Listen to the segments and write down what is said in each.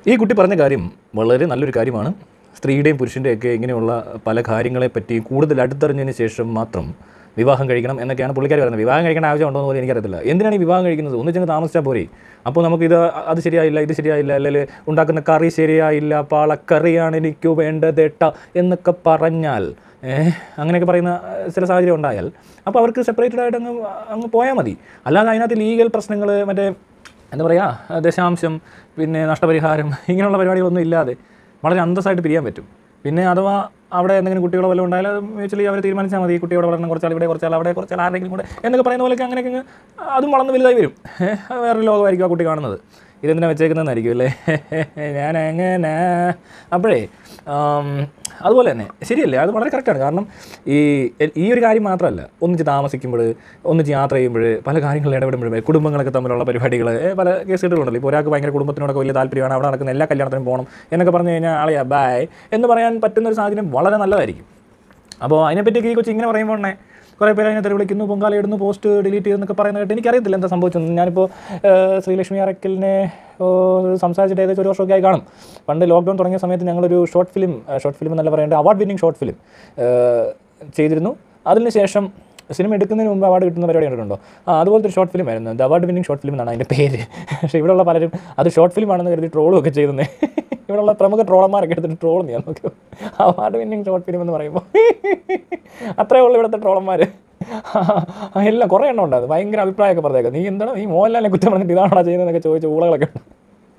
ഈ കുട്ടി പറഞ്ഞ കാര്യം വളരെ നല്ലൊരു കാര്യമാണ് സ്ത്രീയുടെയും പുരുഷൻ്റെയൊക്കെ ഇങ്ങനെയുള്ള പല കാര്യങ്ങളെപ്പറ്റി കൂടുതൽ അടുത്തറിഞ്ഞതിന് ശേഷം മാത്രം വിവാഹം കഴിക്കണം എന്നൊക്കെയാണ് പുള്ളിക്കാർ പറയുന്നത് വിവാഹം കഴിക്കേണ്ട ആവശ്യമുണ്ടോ എന്ന് പോലും എനിക്കറിയത്തില്ല എന്തിനാണ് ഈ വിവാഹം കഴിക്കുന്നത് ഒന്ന് ചെന്ന് താമസിച്ചാൽ പോരെ അപ്പോൾ നമുക്കിത് അത് ശരിയായില്ല ഇത് ശരിയായില്ല അല്ലെങ്കിൽ ഉണ്ടാക്കുന്ന കറി ശരിയായില്ല പാളക്കറിയാണ് എനിക്ക് വേണ്ടത് ഏട്ട എന്നൊക്കെ പറഞ്ഞാൽ ഏഹ് അങ്ങനെയൊക്കെ പറയുന്ന ഏഹ്, ചില സാഹചര്യം ഉണ്ടായാൽ അപ്പോൾ അവർക്ക് സെപ്പറേറ്റഡ് ആയിട്ട് അങ്ങ് അങ്ങ് പോയാൽ മതി അല്ലാതെ അതിനകത്ത് ലീഗൽ പ്രശ്നങ്ങൾ മറ്റേ എന്താ പറയുക ദശാംശം പിന്നെ നഷ്ടപരിഹാരം ഇങ്ങനെയുള്ള പരിപാടികളൊന്നും ഇല്ലാതെ വളരെ അന്തസ്സായിട്ട് പിരിയാൻ പറ്റും പിന്നെ അഥവാ അവിടെ എന്തെങ്കിലും കുട്ടികളോ വല്ലതും ഉണ്ടായാൽ അത് മ്യൂച്വലി അവർ തീരുമാനിച്ചാൽ മതി ഈ കുട്ടിയോട് വളരണം കുറച്ചാൾ ഇവിടെ കുറച്ചാൾ അവിടെ കുറച്ചാൾ ആരെങ്കിലും കൂടെ എന്നൊക്കെ പറയുന്ന പോലെയൊക്കെ അങ്ങനെയൊക്കെ അങ്ങ് അതും വളർന്ന് വലുതായി വരും ഏഹ്, അത് വേറൊരു ലോകമായിരിക്കും ആ കുട്ടി കാണുന്നത് ഇതെന്തിനാ വെച്ചേക്കുന്നതെന്നായിരിക്കും അല്ലേ ഞാൻ എങ്ങനെ അപ്പോഴേ ആം, അതുപോലെ തന്നെ ശരിയല്ലേ അത് വളരെ കറക്റ്റാണ് കാരണം ഈ ഈ ഒരു കാര്യം മാത്രമല്ല ഒന്നിച്ച് താമസിക്കുമ്പോൾ ഒന്നിച്ച് യാത്ര ചെയ്യുമ്പോൾ പല കാര്യങ്ങളിൽ ഇടപെടുമ്പോഴേ കുടുംബങ്ങളൊക്കെ തമ്മിലുള്ള പരിപാടികൾ പല കേസുകളുണ്ടല്ലോ ഇപ്പോൾ ഒരാൾക്ക് ഭയങ്കര കുടുംബത്തിനോടൊക്കെ വലിയ താല്പര്യമാണ് അവിടെ നടക്കുന്ന എല്ലാ കല്യാണത്തിനും പോകണം എന്നൊക്കെ പറഞ്ഞു കഴിഞ്ഞാൽ ആളെയാ ബായ് എന്ന് പറയാൻ പറ്റുന്ന ഒരു സാഹചര്യം വളരെ നല്ലതായിരിക്കും അപ്പോൾ അതിനെപ്പറ്റിയൊക്കെ ഈ കൊച്ചി ഇങ്ങനെ പറയുമ്പോൾ തന്നെ കുറേ പേര് അതിനെ തെറി വിളിക്കുന്നു പൊങ്കാല ഇടുന്നു പോസ്റ്റ് ഡിലീറ്റ് ചെയ്യുന്നൊക്കെ പറയുന്നത് കേട്ട് എനിക്കറിയത്തില്ല എന്താ സംഭവിച്ചത് ഞാനിപ്പോൾ ഏഹ്, ശ്രീലക്ഷ്മി അറക്കലിനെ ഓ, സംസാരിച്ചിട്ട് ഏകദേശം ഒരു വർഷമൊക്കെ ആയി കാണും പണ്ട് ലോക്ക്ഡൗൺ തുടങ്ങിയ സമയത്ത് ഞങ്ങളൊരു ഷോർട്ട് ഫിലിം ഷോർട്ട് ഫിലിം എന്നല്ല പറയേണ്ടത് അവാർഡ് വിന്നിങ് ഷോർട്ട് ഫിലിം ചെയ്തിരുന്നു അതിനുശേഷം സിനിമ എടുക്കുന്നതിന് മുമ്പ് അവാർഡ് കിട്ടുന്ന പരിപാടി കണ്ടിട്ടുണ്ടോ ആ അതുപോലത്തെ ഒരു ഷോർട്ട് ഫിലിം ആയിരുന്നു the award winning short film എന്നാണ് അതിൻ്റെ പേര് പക്ഷേ ഇവിടെയുള്ള പലരും അത് ഷോർട്ട് ഫിലിം ആണെന്ന് കരുതി ട്രോളും ഒക്കെ ചെയ്യുന്നത് ഇവിടെയുള്ള പ്രമുഖ ട്രോളന്മാരൊക്കെ എടുത്തിട്ട് ട്രോൾ ചെയ്യാൻ നോക്കും അവാർഡ് വിന്നിങ് ഷോർട്ട് ഫിലിം എന്ന് പറയുമ്പോൾ അത്രേ ഉള്ളൂ ഇവിടുത്തെ ട്രോളന്മാർ എല്ലാം കുറേ എണ്ണം ഉണ്ട് അത് ഭയങ്കര അഭിപ്രായമൊക്കെ പറഞ്ഞേക്കാം നീ എന്താണ് നീ മോഹൻലാലിനെ കുറ്റം പറഞ്ഞിട്ട് ഇതാണോ ചെയ്യുന്നതെന്നൊക്കെ ചോദിച്ച ഊളകളൊക്കെ ഉണ്ട്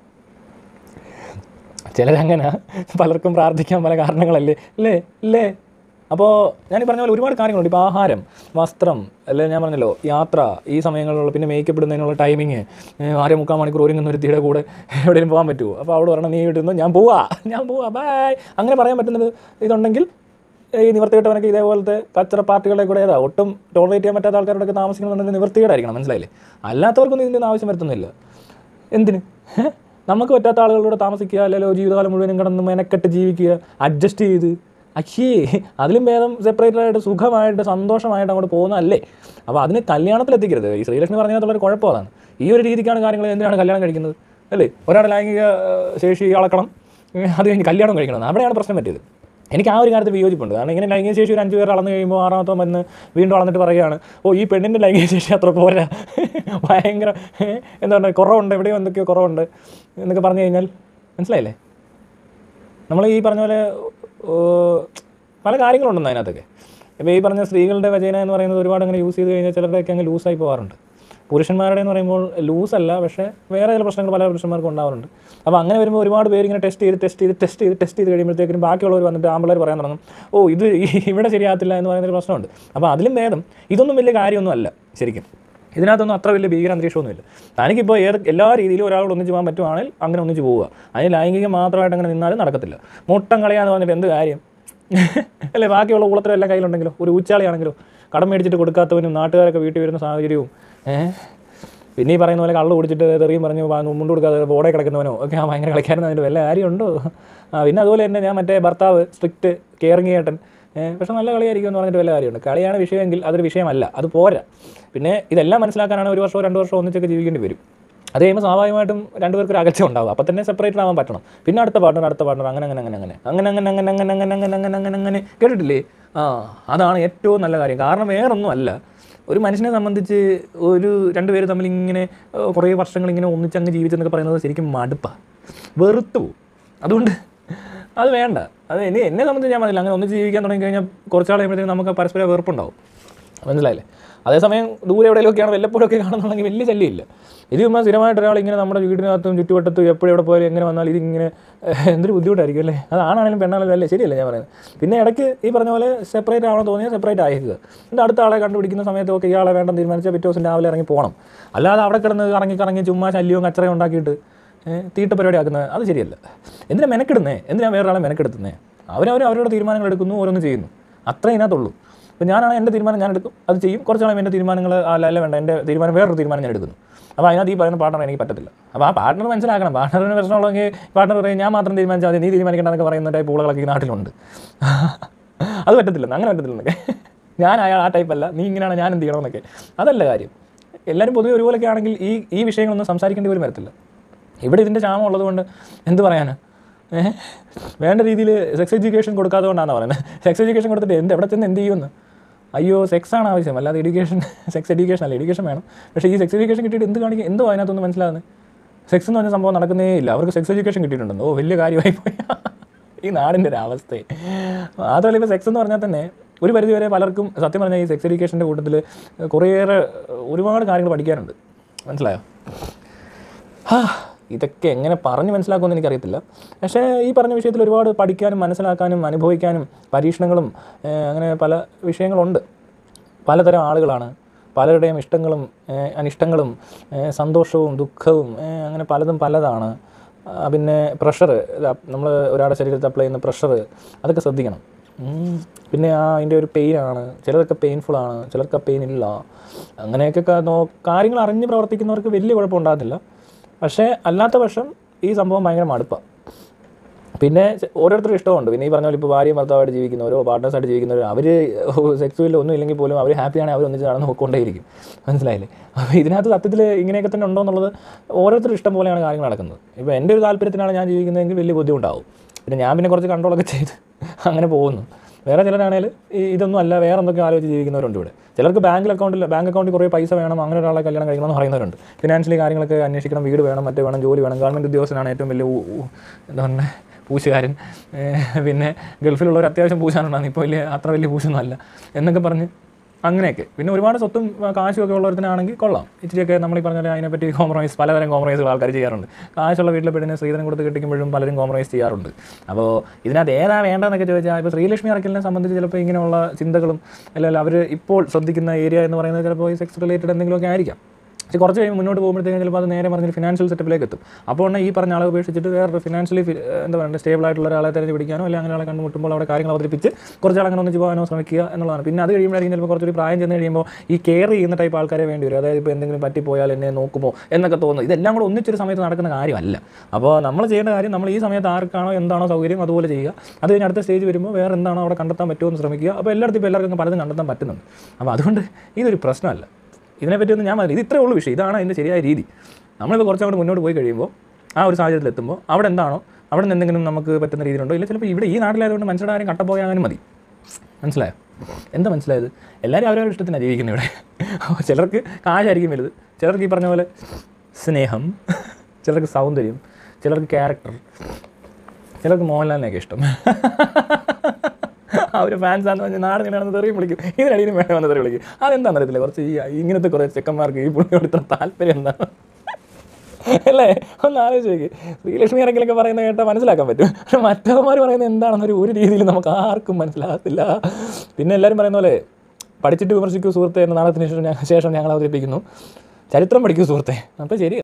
ചിലരങ്ങനെ പലർക്കും പ്രാർത്ഥിക്കാൻ പല കാരണങ്ങളല്ലേ അല്ലേ അല്ലേ അപ്പോൾ ഞാൻ ഈ പറഞ്ഞ പോലെ ഒരുപാട് കാര്യങ്ങളുണ്ട് ഇപ്പോൾ ആഹാരം വസ്ത്രം അല്ലെ ഞാൻ പറഞ്ഞല്ലോ യാത്ര ഈ സമയങ്ങളിലുള്ള പിന്നെ മേക്കപ്പ് ഇടുന്നതിനുള്ള ടൈമിങ് ആരെ മുക്കാൽ മണിക്കൂർ ഒരുങ്ങുന്ന ഒരു തീരെ കൂടെ എവിടെയും പോകാൻ പറ്റുമോ അപ്പോൾ അവിടെ പറയണം നീ വീട്ടിൽ നിന്ന് ഞാൻ പോവാ ഞാൻ പോവാ ബൈ അങ്ങനെ പറയാൻ പറ്റുന്നത് ഇതുണ്ടെങ്കിൽ ഈ നിവർത്തികെട്ടവനൊക്കെ ഇതേപോലത്തെ കച്ചറ പാർട്ടികളുടെ കൂടെ ഏതാ ഒട്ടും ടോളറേറ്റ് ചെയ്യാൻ പറ്റാത്ത ആൾക്കാരോടൊക്കെ താമസിക്കണമെന്നുണ്ടെങ്കിൽ നിവർത്തികേടായിരിക്കണം മനസ്സിലായില്ലേ അല്ലാത്തവർക്കൊന്നും ഇതിൻ്റെ ഒന്നും ആവശ്യം വരുത്തുന്നില്ല എന്തിന് ഹേ? നമുക്ക് പറ്റാത്ത ആളുകളോട് താമസിക്കുക അല്ലെങ്കിൽ ജീവിതകാലം മുഴുവനും കിടന്ന് മെനക്കെട്ട് ജീവിക്കുക അഡ്ജസ്റ്റ് ചെയ്ത് അയ്യേ അതിലും ഭേദം സെപ്പറേറ്റഡ് ആയിട്ട് സുഖമായിട്ട് സന്തോഷമായിട്ട് അങ്ങോട്ട് പോകുന്നതല്ലേ അപ്പോൾ അതിന് കല്യാണത്തിൽ എത്തിക്കരുത് ഈ ശ്രീലക്ഷ്മി പറഞ്ഞതിനകത്തുള്ളൊരു കുഴപ്പം അതാണ് ഈ ഒരു രീതിക്കാണ് കാര്യങ്ങൾ എന്തിനാണ് കല്യാണം കഴിക്കുന്നത് അല്ലേ ഒരാളുടെ ലൈംഗിക ഏഹ്, ശേഷി അളക്കണം ഏഹ്, അത് കഴിഞ്ഞ് കല്യാണം കഴിക്കണം അവിടെയാണ് പ്രശ്നം പറ്റിയത് എനിക്ക് ആ ഒരു കാര്യത്തിൽ വിയോജിപ്പുണ്ട് കാരണം ഇങ്ങനെ ലൈംഗിക ശേഷി ഒരു അഞ്ച് പേർ അളന്ന് കഴിയുമ്പോൾ ആറാമത്തെ വന്ന് വീണ്ടും അളന്നിട്ട് പറയുകയാണ് ഓ ഈ പെണ്ണിൻ്റെ ലൈംഗിക ശേഷി അത്ര പോരാ ഭയങ്കര ഏ, എന്താണ് കുറവുണ്ട് എവിടെയോ എന്തൊക്കെയോ കുറവുണ്ട് എന്നൊക്കെ പറഞ്ഞു കഴിഞ്ഞാൽ മനസ്സിലായില്ലേ നമ്മൾ ഈ പറഞ്ഞ പോലെ ഓ, പല കാര്യങ്ങളുണ്ടെന്ന് അതിനകത്തൊക്കെ ഇപ്പോൾ ഈ പറഞ്ഞ സ്ത്രീകളുടെ വചന എന്ന് പറയുന്നത് ഒരുപാട് അങ്ങനെ യൂസ് ചെയ്ത് കഴിഞ്ഞാൽ ചിലരുടെയൊക്കെ അങ്ങ് ലൂസായി പോകാറുണ്ട് പുരുഷന്മാരുടെ എന്ന് പറയുമ്പോൾ ലൂസല്ല പക്ഷേ വേറെ ചില പ്രശ്നങ്ങൾ പല പുരുഷന്മാർക്കും ഉണ്ടാവാറുണ്ട് അപ്പോൾ അങ്ങനെ വരുമ്പോൾ ഒരുപാട് പേര് ഇങ്ങനെ ടെസ്റ്റ് ചെയ്ത് ടെസ്റ്റ് ചെയ്ത് ടെസ്റ്റ് ചെയ്ത് ടെസ്റ്റ് ചെയ്ത് കഴിയുമ്പോഴത്തേക്കും ബാക്കിയുള്ളവർ വന്നിട്ട് ആമ്പിള്ളേർ പറയാൻ തുടങ്ങും ഓ ഇത് ഈ- ഇവിടെ ശരിയാകത്തില്ല എന്ന് പറയുന്നൊരു പ്രശ്നമുണ്ട് അപ്പോൾ അതിലും ഭേദം ഇതൊന്നും വലിയ കാര്യമൊന്നും അല്ല ശരിക്കും ഇതിനകത്തൊന്നും അത്ര വലിയ ഭീകര അന്തരീക്ഷമൊന്നുമില്ല തനിക്കിപ്പോൾ ഏത് എല്ലാ രീതിയിലും ഒരാളോട് ഒന്നിച്ച് പോകാൻ പറ്റുവാണെങ്കിൽ അങ്ങനെ ഒന്നിച്ച് പോവുക അതിന് ലൈംഗികം മാത്രമായിട്ട് അങ്ങനെ നിന്നാലും നടക്കത്തില്ല മുട്ടം കളയാന്ന് പറഞ്ഞിട്ട് എന്ത് കാര്യം അല്ലേ ബാക്കിയുള്ള ഊളത്തരം എല്ലാം കയ്യിലുണ്ടെങ്കിലോ ഒരു ഊച്ചാളിയാണെങ്കിലോ കടം മേടിച്ചിട്ട് കൊടുക്കാത്തവനും നാട്ടുകാരൊക്കെ വീട്ടിൽ വരുന്ന സാഹചര്യവും ഏഹ് പിന്നെ ഈ പറയുന്ന പോലെ കള്ള് കുടിച്ചിട്ട് തെറിയും പറഞ്ഞ് വാങ്ങും മുണ്ട് കൊടുക്കാതെ ബോർഡേ കിടക്കുന്നവനോ ഒക്കെ ആ ഭയങ്കര കളിക്കാരൻ അതിൻ്റെ വല്ല കാര്യമുണ്ടോ ആ പിന്നെ അതുപോലെ തന്നെ ഞാൻ മറ്റേ ഭർത്താവ് സ്ട്രിക്റ്റ് കെയറിങ് ഏട്ടൻ ഏഹ് പക്ഷെ നല്ല കളിയായിരിക്കും എന്ന് പറഞ്ഞിട്ട് വല്ല കാര്യമുണ്ട് കളിയാണ് വിഷയമെങ്കിൽ അതൊരു വിഷയമല്ല അത് പോരാ പിന്നെ ഇതെല്ലാം മനസ്സിലാക്കാനാണ് ഒരു വർഷമോ രണ്ട് വർഷമോ ഒന്നിച്ചൊക്കെ ജീവിക്കേണ്ടി വരും അത് കഴിയുമ്പോൾ സ്വാഭാവികമായിട്ടും രണ്ടുപേർക്ക് ഒരു അകൽച്ച ഉണ്ടാവും അപ്പോൾ തന്നെ സെപ്പറേറ്റ് ആവാൻ പറ്റണം പിന്നെ അടുത്ത പാർട്ണർ അടുത്ത പാർട്ണർ അങ്ങനെ അങ്ങനെ അങ്ങനെ അങ്ങനെ അങ്ങനെ അങ്ങനെ അങ്ങനെ അങ്ങനെ അങ്ങനെ അങ്ങനെ അങ്ങനെ അങ്ങനെ അങ്ങനെ കേട്ടിട്ടില്ലേ ആ അതാണ് ഏറ്റവും നല്ല കാര്യം കാരണം വേറൊന്നും അല്ല ഒരു മനുഷ്യനെ സംബന്ധിച്ച് ഒരു രണ്ടുപേര് തമ്മിൽ ഇങ്ങനെ ഏഹ്, കുറേ വർഷങ്ങൾ ഇങ്ങനെ ഒന്നിച്ചങ്ങ് ജീവിച്ചെന്നൊക്കെ പറയുന്നത് ശരിക്കും മടുപ്പാണ് വെറുത്തു പോകും അതുകൊണ്ട് അത് വേണ്ട അത് എന്നെ എന്നെ സംബന്ധിച്ച് ഞാൻ പറഞ്ഞില്ല അങ്ങനെ ഒന്നിച്ച് ജീവിക്കാൻ തുടങ്ങി കഴിഞ്ഞാൽ കുറച്ചാൾ കഴിയുമ്പോഴത്തേക്കും നമുക്ക് പരസ്പരം വെറുപ്പുണ്ടാവും മനസ്സിലായില്ലേ അതേസമയം ദൂരെ എവിടെയെങ്കിലുമൊക്കെയാണ് വല്ലപ്പോഴൊക്കെ കാണുന്നുണ്ടെങ്കിൽ വലിയ ശല്യമില്ല ഇത് ചുമ്മാ സ്ഥിരമായിട്ട് ഒരാൾ ഇങ്ങനെ നമ്മുടെ വീടിനകത്തും ചുറ്റുവട്ടത്തും എപ്പോഴും എവിടെ പോയാലും എങ്ങനെ വന്നാൽ ഇതിങ്ങനെ ഏഹ്, എന്തൊരു ബുദ്ധിമുട്ടായിരിക്കും അല്ലേ അത് ആണാണെങ്കിലും പെണ്ണാണെങ്കിലും അല്ലേ ശരിയല്ലേ ഞാൻ പറയുന്നത് പിന്നെ ഇടയ്ക്ക് ഈ പറഞ്ഞ പോലെ സെപ്പറേറ്റ് ആവണം തോന്നിയാൽ സെപ്പറേറ്റ് ആയിരിക്കുക എന്നിട്ട് അടുത്ത ആളെ കണ്ടുപിടിക്കുന്ന സമയത്തൊക്കെ ഇയാളെ വേണ്ടെന്ന് തീരുമാനിച്ചാൽ പിറ്റേ ദിവസം രാവിലെ ഇറങ്ങി പോകണം അല്ലാതെ അവിടെ കിടന്ന് കറങ്ങി കറങ്ങി ചുമ്മാ ശല്യവും കച്ചറയും ഉണ്ടാക്കിയിട്ട് ഏഹ്, തീട്ട പരിപാടി ആക്കുന്നത് അത് ശരിയല്ല എന്തിനാ മെനക്കെടുന്നേ എന്തിനാ വേറൊരാളെ മെനക്കെടുത്തുന്നേ അവരവർ അവരുടെ തീരുമാനങ്ങൾ എടുക്കുന്നു ഓരോന്ന് ചെയ്യുന്നു അത്രേ ഇതിനകത്തുള്ളൂ അപ്പോൾ ഞാനാണ് എൻ്റെ തീരുമാനം ഞാൻ എടുക്കും അത് ചെയ്യും കുറച്ചാളും എൻ്റെ തീരുമാനങ്ങൾ അല്ല അല്ല വേണ്ട എൻ്റെ തീരുമാനം വേറൊരു തീരുമാനം ഞാൻ എടുക്കുന്നു അപ്പോൾ അതിനകത്ത് ഈ പറയുന്ന പാർട്ണർ എനിക്ക് പറ്റത്തില്ല അപ്പോൾ ആ പാർട്ണർ മനസ്സിലാക്കണം പാർട്ണറിന് പ്രശ്നമുള്ളെങ്കിൽ പാർട്ണർ പറയും ഞാൻ മാത്രം തീരുമാനിച്ചാൽ മതി നീ തീരുമാനിക്കേണ്ടതൊക്കെ പറയുന്ന ടൈപ്പ് പൂളകളൊക്കെ ഈ നാട്ടിലുണ്ട് അത് പറ്റത്തില്ല അങ്ങനെ പറ്റത്തില്ലെന്നൊക്കെ ഞാൻ അയാൾ ആ ടൈപ്പ് അല്ല നീ ഇങ്ങനെയാണ് ഞാൻ എന്ത് ചെയ്യണമെന്നൊക്കെ അതല്ല കാര്യം എല്ലാവരും പൊതുവെ ഒരുപോലെയൊക്കെ ആണെങ്കിൽ ഈ ഈ വിഷയങ്ങളൊന്നും സംസാരിക്കേണ്ടി പോലും വരത്തില്ല ഇവിടെ ഇതിൻ്റെ ക്ഷാമം ഉള്ളതുകൊണ്ട് എന്ത് പറയാനാ ഏഹ് വേണ്ട രീതിയിൽ സെക്സ് എഡ്യൂക്കേഷൻ കൊടുക്കാതെ കൊണ്ടാണ് പറയുന്നത് സെക്സ് എഡ്യൂക്കേഷൻ കൊടുത്തിട്ട് എന്ത് എവിടെ ചെന്ന് എന്ത് ചെയ്യുമെന്ന് അയ്യോ സെക്സ് ആണ് ആവശ്യം അല്ലാതെ എഡ്യൂക്കേഷൻ സെക്സ് എഡ്യൂക്കേഷൻ അല്ല എഡ്യൂക്കേഷൻ വേണം പക്ഷേ ഈ സെക്സ് എഡ്യൂക്കേഷൻ കിട്ടിയിട്ട് എന്ത് കാണിക്കും എന്തോ അതിനകത്തൊന്നും മനസ്സിലാകുന്നത് സെക്സ് എന്ന് പറഞ്ഞ സംഭവം നടക്കുന്നേ ഇല്ല അവർക്ക് സെക്സ് എഡ്യൂക്കേഷൻ കിട്ടിയിട്ടുണ്ടെന്ന് ഓ വലിയ കാര്യമായി പോയി ഈ നാടിൻ്റെ ഒരു അവസ്ഥയെ അതുപോലെ ഇപ്പോൾ സെക്സ് എന്ന് പറഞ്ഞാൽ തന്നെ ഒരു പരിധി വരെ പലർക്കും സത്യം പറഞ്ഞാൽ ഈ സെക്സ് എഡ്യൂക്കേഷൻ്റെ കൂട്ടത്തിൽ കുറേയേറെ ഒരുപാട് കാര്യങ്ങൾ പഠിക്കാനുണ്ട് മനസ്സിലായോ ഹാ, ഇതൊക്കെ എങ്ങനെ പറഞ്ഞ് മനസ്സിലാക്കുമെന്ന് എനിക്കറിയത്തില്ല പക്ഷേ ഈ പറഞ്ഞ വിഷയത്തിൽ ഒരുപാട് പഠിക്കാനും മനസ്സിലാക്കാനും അനുഭവിക്കാനും പരീക്ഷണങ്ങളും ഏഹ്, അങ്ങനെ പല വിഷയങ്ങളുണ്ട് പലതരം ആളുകളാണ് പലരുടെയും ഇഷ്ടങ്ങളും ഏഹ്, അനിഷ്ടങ്ങളും ഏഹ്, സന്തോഷവും ദുഃഖവും ഏഹ്, അങ്ങനെ പലതും പലതാണ് ആ, പിന്നെ പ്രഷർ നമ്മൾ ഒരാളുടെ ശരീരത്തിൽ അപ്ലൈ ചെയ്യുന്ന പ്രഷർ അതൊക്കെ ശ്രദ്ധിക്കണം ഉം. പിന്നെ ആ അതിൻ്റെ ഒരു പെയിനാണ് ചിലർക്ക് പെയിൻഫുള്ളാണ് ചിലർക്ക് പെയിൻ ഇല്ല അങ്ങനെയൊക്കെ ക- നോ കാര്യങ്ങൾ അറിഞ്ഞ് പ്രവർത്തിക്കുന്നവർക്ക് വലിയ കുഴപ്പമുണ്ടാകത്തില്ല പക്ഷേ അല്ലാത്ത പക്ഷം ഈ സംഭവം ഭയങ്കര മടുപ്പാണ് പിന്നെ ചെ- ഓരോരുത്തരും ഇഷ്ടമുണ്ട് പിന്നെ ഈ പറഞ്ഞ പോലെ ഇപ്പോൾ ഭാര്യയും ഭർത്താവായിട്ട് ജീവിക്കുന്നവരോ പാർട്ട്നേഴ്സായിട്ട് ജീവിക്കുന്നവരോ അവർ സെക്സുവൽ ഒന്നും ഇല്ലെങ്കിൽ പോലും അവർ ഹാപ്പിയാണ് അവർ ഒന്നിച്ച് നടന്ന് പോയിക്കൊണ്ടേയിരിക്കും മനസ്സിലായില്ലേ അപ്പോൾ ഇതിനകത്ത് സത്യത്തിൽ ഇങ്ങനെയൊക്കെ തന്നെ ഉണ്ടോ എന്നുള്ളത് ഓരോരുത്തരും ഇഷ്ടം പോലെയാണ് കാര്യങ്ങൾ നടക്കുന്നത് ഇപ്പോൾ എൻ്റെ ഒരു താല്പര്യത്തിനാണ് ഞാൻ ജീവിക്കുന്നതെങ്കിൽ വലിയ ബുദ്ധിമുട്ടാവും പിന്നെ ഞാൻ പിന്നെ കുറച്ച് കൺട്രോളൊക്കെ ചെയ്ത് അങ്ങനെ പോകുന്നു വേറെ ചിലരാണെങ്കിൽ ഈ ഇതൊന്നും അല്ല വേറെ എന്തൊക്കെ ആലോചിച്ച് ജീവിക്കുന്നവരുണ്ട് ഇവിടെ ചിലർക്ക് ബാങ്ക് അക്കൗണ്ടിൽ ബാങ്ക് അക്കൗണ്ടിൽ കുറേ പൈസ വേണം അങ്ങനെ ഒരാളെ കല്യാണം കഴിക്കണം എന്ന് പറയുന്നവരുണ്ട് ഫിനാൻഷ്യലി കാര്യങ്ങളൊക്കെ അന്വേഷിക്കണം വീട് വേണം മറ്റേ വേണം ജോലി വേണം ഗവൺമെൻറ് ഉദ്യോഗസ്ഥനാണ് ഏറ്റവും വലിയ ഊ- ഊ- എന്താ പറയുക പൂശുകാരൻ ഏഹ് പിന്നെ ഗൾഫിലുള്ളവർ അത്യാവശ്യം പൂശാനുണ്ടാകും ഇപ്പോൾ വലിയ അത്ര വലിയ പൂശൊന്നും അല്ല എന്നൊക്കെ പറഞ്ഞ് അങ്ങനെയൊക്കെ പിന്നെ ഒരുപാട് സ്വത്തും ആ, കാശും ഒക്കെ ഉള്ളവരത്തിനാണെങ്കിൽ കൊള്ളാം ഇച്ചിരിയൊക്കെ നമ്മൾ ഈ പറഞ്ഞ പോലെ അതിനെപ്പറ്റി കോംപ്രമൈസ് പലതരം കോംപ്രമൈസുകൾ ആൾക്കാർ ചെയ്യാറുണ്ട് കാശുള്ള വീട്ടിലെ പെണ്ണിനെ സ്ത്രീധനം കൊടുത്ത് കെട്ടിക്കുമ്പോഴും പലരും കോംപ്രമൈസ് ചെയ്യാറുണ്ട് അപ്പോൾ ഇതിനകത്ത് ഏതാ വേണ്ടതെന്നൊക്കെ ചോദിച്ചാൽ ഇപ്പോൾ ശ്രീലക്ഷ്മി അറക്കലിനെ സംബന്ധിച്ച് ചിലപ്പോൾ ഇങ്ങനെയുള്ള ചിന്തകളും അല്ലെങ്കിൽ അവർ ഇപ്പോൾ ശ്രദ്ധിക്കുന്ന ഏരിയ എന്ന് പറയുന്നത് ചിലപ്പോൾ ഈ സെക്സ് റിലേറ്റഡ് എന്തെങ്കിലുമൊക്കെ ആയിരിക്കാം പക്ഷേ കുറച്ച് കഴിയുമ്പോൾ മുന്നോട്ട് പോകുമ്പോഴത്തേക്കും ചിലപ്പോൾ അത് നേരെ പറഞ്ഞൊരു ഫിനാൻഷ്യൽ സെറ്റപ്പിലേക്ക് എത്തും അപ്പോൾ ഉടനെ ഈ പറഞ്ഞ ആളെ ഉപേക്ഷിച്ചിട്ട് വേറെ ഫിനാൻഷ്യലി എന്താ പറയുക സ്റ്റേബിൾ ആയിട്ടുള്ള ഒരാളെ തിരഞ്ഞ് പിടിക്കാനോ അല്ലെങ്കിൽ അങ്ങനെ ആളെ കണ്ടുമുട്ടുമ്പോൾ അവിടെ കാര്യങ്ങൾ അവതരിപ്പിച്ച് കുറച്ച് ആൾ അങ്ങനെ ഒന്നിച്ച് പോകാനോ ശ്രമിക്കുക എന്നുള്ളതാണ് പിന്നെ അത് കഴിയുമ്പോഴായിരിക്കും ചിലപ്പോൾ കുറച്ചൊരു പ്രായം ചെന്ന് കഴിയുമ്പോൾ ഈ കെയർ ചെയ്യുന്ന ടൈപ്പ് ആൾക്കാരെ വേണ്ടി വരും അതായത് ഇപ്പോൾ എന്തെങ്കിലും പറ്റിപ്പോയാൽ എന്നെ നോക്കുമോ എന്നൊക്കെ തോന്നുന്നു ഇതെല്ലാം കൂടെ ഒന്നിച്ചൊരു സമയത്ത് നടക്കുന്ന കാര്യമല്ല അപ്പോൾ നമ്മൾ ചെയ്യേണ്ട കാര്യം നമ്മൾ ഈ സമയത്ത് ആർക്കാണോ എന്താണോ സൗകര്യം അതുപോലെ ചെയ്യുക അത് കഴിഞ്ഞ് അടുത്ത സ്റ്റേജ് വരുമ്പോൾ വേറെ എന്താണോ അവിടെ കണ്ടെത്താൻ പറ്റുമോ എന്ന് ശ്രമിക്കുക അപ്പോൾ എല്ലായിടത്തും ഇപ്പോൾ എല്ലാവർക്കും പലതും കണ്ടെത്താൻ പറ്റുന്നുണ്ട് അപ്പോൾ അതുകൊണ്ട് ഇതൊരു പ്രശ്നമല്ല ഇതിനെപ്പറ്റിയൊന്നും ഞാൻ പറഞ്ഞില്ല ഇത് ഇത്രേ ഉള്ളൂ വിഷയം ഇതാണ് അതിൻ്റെ ശരിയായ രീതി നമ്മളിപ്പോൾ കുറച്ചങ്ങോട്ട് മുന്നോട്ട് പോയി കഴിയുമ്പോൾ ആ ഒരു സാഹചര്യത്തിൽ എത്തുമ്പോൾ അവിടെ എന്താണോ അവിടെ നിന്ന് എന്തെങ്കിലും നമുക്ക് പറ്റുന്ന രീതിയിലുണ്ടോ ഇല്ല ചിലപ്പോൾ ഇവിടെ ഈ നാട്ടിലായതുകൊണ്ട് മനുഷ്യരുടെ കാര്യം കട്ടപ്പോയാലും മതി മനസ്സിലായോ എന്താ മനസ്സിലായത് എല്ലാവരും അവരവരുടെ ഇഷ്ടത്തിനാണ് ജീവിക്കുന്നത് ഇവിടെ ചിലർക്ക് കാശായിരിക്കും വലുത് ചിലർക്ക് ഈ പറഞ്ഞ പോലെ സ്നേഹം ചിലർക്ക് സൗന്ദര്യം ചിലർക്ക് ക്യാരക്ടർ ചിലർക്ക് മോഹൻലാലിനെയൊക്കെ ഇഷ്ടം അവർ ഫാൻസാന്ന് പറഞ്ഞാൽ നാട് ഇങ്ങനെ തെറിയും വിളിക്കും ഇതിനടിയിലും വേണം വന്ന് തെറി വിളിക്കും അതെന്താണെന്ന് അറിയത്തില്ല കുറച്ച് ഈ ഇങ്ങനത്തെ കുറേ ചെക്കന്മാർക്ക് ഈ പുള്ളിയോട് ഇത്ര താല്പര്യം എന്താണ് അല്ലേ ഒന്ന് ആലോചിച്ച് നോക്കി ശ്രീലക്ഷ്മി ഇറങ്ങിലൊക്കെ പറയുന്നത് കേട്ടാൽ മനസ്സിലാക്കാൻ പറ്റും പക്ഷെ മറ്റവന്മാർ പറയുന്നത് എന്താണെന്നൊരു ഒരു രീതിയിൽ നമുക്ക് ആർക്കും മനസ്സിലാകത്തില്ല പിന്നെ എല്ലാവരും പറയുന്ന പോലെ പഠിച്ചിട്ട് വിമർശിക്കൂ സുഹൃത്തെ എന്ന നാടകത്തിന് ശേഷം ഞ- ശേഷം ഞങ്ങൾ അവതരിപ്പിക്കുന്നു ചരിത്രം പഠിക്കൂ സുഹൃത്തെ അപ്പോൾ ശരി